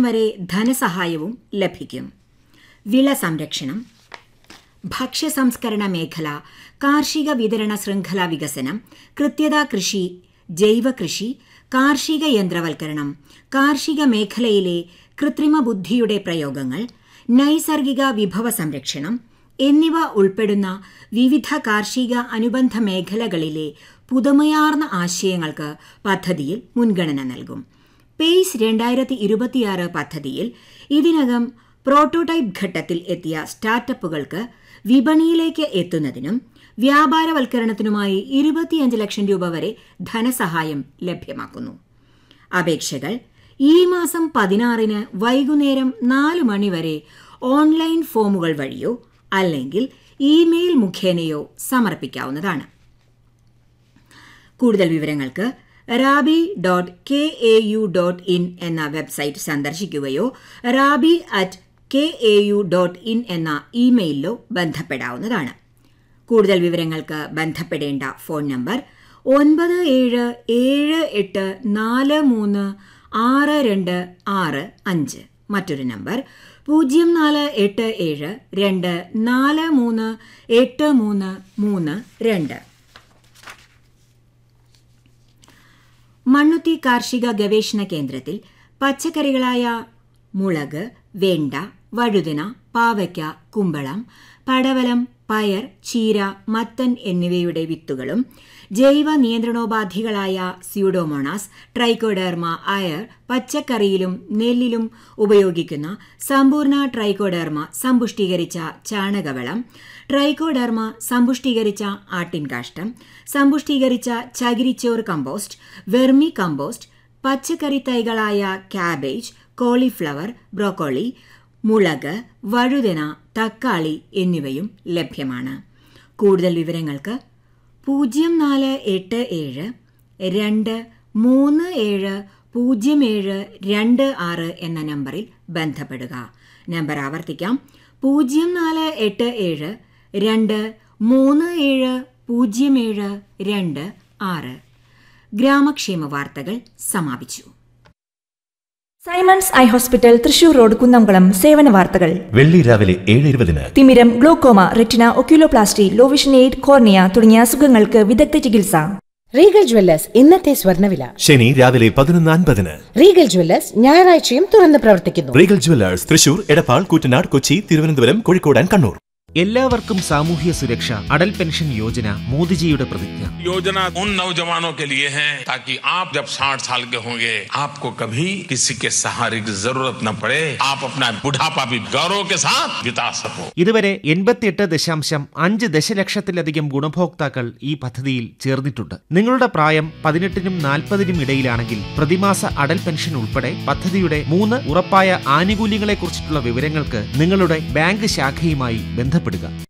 വരെ ധനസഹായവും ലഭിക്കും വിള സംരക്ഷണം ഭക്ഷ്യ സംസ്കരണ മേഖല കാർഷിക വിതരണ ശൃംഖല വികസനം കൃത്യത കൃഷി ജൈവ കൃഷി കാർഷിക യന്ത്രവൽക്കരണം കാർഷിക മേഖലയിലെ കൃത്രിമ ബുദ്ധിയുടെ പ്രയോഗങ്ങൾ നൈസർഗിക വിഭവ സംരക്ഷണം എന്നിവ ഉൾപ്പെടുന്ന വിവിധ കാർഷിക അനുബന്ധ മേഖലകളിലെ പുതുമയാർന്ന ആശയങ്ങൾക്ക് പദ്ധതിയിൽ മുൻഗണന നൽകും പേയ്സ് രണ്ടായിരത്തി ഇരുപത്തിയാറ് പദ്ധതിയിൽ ഇതിനകം പ്രോട്ടോടൈപ്പ് ഘട്ടത്തിൽ എത്തിയ സ്റ്റാർട്ടപ്പുകൾക്ക് വിപണിയിലേക്ക് എത്തുന്നതിനും വ്യാപാരവൽക്കരണത്തിനുമായി ഇരുപത്തിയഞ്ച് ലക്ഷം രൂപ വരെ ധനസഹായം ലഭ്യമാക്കുന്നു അപേക്ഷകൾ ഈ മാസം പതിനാറിന് വൈകുന്നേരം നാല് മണിവരെ ഓൺലൈൻ ഫോമുകൾ വഴിയോ അല്ലെങ്കിൽ ഇമെയിൽ മുഖേനയോ സമർപ്പിക്കാവുന്നതാണ് കൂടുതൽ വിവരങ്ങൾക്ക് Rabi dot K A U dot in എന്ന വെബ്സൈറ്റ് സന്ദർശിക്കുകയോ Rabi at K A U dot in എന്ന ഇമെയിലിലോ ബന്ധപ്പെടാവുന്നതാണ് കൂടുതൽ വിവരങ്ങൾക്ക് ബന്ധപ്പെടേണ്ട ഫോൺ നമ്പർ ഒൻപത് ഏഴ് ഏഴ് എട്ട് നാല് മൂന്ന് ആറ് രണ്ട് ആറ് അഞ്ച് മറ്റൊരു നമ്പർ പൂജ്യം നാല് എട്ട് ഏഴ് രണ്ട് നാല് മൂന്ന് എട്ട് മൂന്ന് മൂന്ന് രണ്ട് മണ്ണുത്തി കാർഷിക ഗവേഷണ കേന്ദ്രത്തിൽ പച്ചക്കറികളായ മുളക് വെണ്ട വഴുതന പാവയ്ക്ക കുമ്പളം പടവലം പയർ ചീര മത്തൻ എന്നിവയുടെ വിത്തുകളും ജൈവ നിയന്ത്രണോപാധികളായ സ്യൂഡോമോണാസ് ട്രൈക്കോഡെർമ അയർ പച്ചക്കറിയിലും നെല്ലിലും ഉപയോഗിക്കുന്ന സമ്പൂർണ്ണ ട്രൈക്കോഡെർമ സമ്പുഷ്ടീകരിച്ച ചാണകവളം ട്രൈക്കോഡെർമ സമ്പുഷ്ടീകരിച്ച ആട്ടിൻകാഷ്ടം സമ്പുഷ്ടീകരിച്ച ചകിരിച്ചോറ് കമ്പോസ്റ്റ് വെർമി കമ്പോസ്റ്റ് പച്ചക്കറി തൈകളായ കാബേജ് കോളിഫ്ലവർ ബ്രോക്കോളി മുളക് വഴുതന തക്കാളി എന്നിവയും ലഭ്യമാണ് കൂടുതൽ വിവരങ്ങൾക്ക് പൂജ്യം നാല് എട്ട് ഏഴ് രണ്ട് മൂന്ന് ഏഴ് പൂജ്യം ഏഴ് രണ്ട് ആറ് എന്ന നമ്പറിൽ ബന്ധപ്പെടുക നമ്പർ ആവർത്തിക്കാം പൂജ്യം നാല് എട്ട് ഏഴ് രണ്ട് മൂന്ന് ഏഴ് പൂജ്യം ഏഴ് രണ്ട് ആറ് ഗ്രാമക്ഷേമ വാർത്തകൾ സമാപിച്ചു Simon's eye hospital Thrissur road Kunnamkulam സേവന വാർത്തകൾ വെള്ളി രാവിലെ ഏഴ് ഇരുപതിന് തിമിരം glaucoma retina oculoplasty low vision aid cornea തുടങ്ങിയ അസുഖങ്ങൾക്ക് വിദഗ്ധ ചികിത്സ റീഗൽ ജ്വല്ലേഴ്സ് ഇന്നത്തെ സ്വർണ്ണവില ശനി രാവിലെ പതിനൊന്ന് അൻപതിന് റീഗൽ ജ്വല്ലേഴ്സ് ഞായറാഴ്ചയും തുറന്ന് പ്രവർത്തിക്കുന്നു Regal jewellers Thrissur Edappal Koottanad Kochi Thiruvananthapuram Kozhikode and Kannur എല്ലാവർക്കും സാമൂഹ്യ സുരക്ഷ അടൽ പെൻഷൻ യോജന മോദിജിയുടെ പ്രതിജ്ഞ योजना उन नौजवानों के लिए है ताकि आप जब 60 साल के होंगे आपको कभी किसी के सहारे की जरूरत न पड़े आप अपना बुढ़ापा भी गौरव के साथ बिता सको ഇതുവരെ എൺപത്തിയെട്ട് ദശാംശം അഞ്ച് ദശലക്ഷത്തിലധികം ഗുണഭോക്താക്കൾ ഈ പദ്ധതിയിൽ ചേർന്നിട്ടുണ്ട് നിങ്ങളുടെ പ്രായം പതിനെട്ടിനും നാൽപ്പതിനും ഇടയിലാണെങ്കിൽ പ്രതിമാസ അടൽ പെൻഷൻ ഉൾപ്പെടെ പദ്ധതിയുടെ മൂന്ന് ഉറപ്പായ ആനുകൂല്യങ്ങളെക്കുറിച്ചിട്ടുള്ള വിവരങ്ങൾക്ക് നിങ്ങളുടെ ബാങ്ക് ശാഖയുമായി ബന്ധപ്പെടുക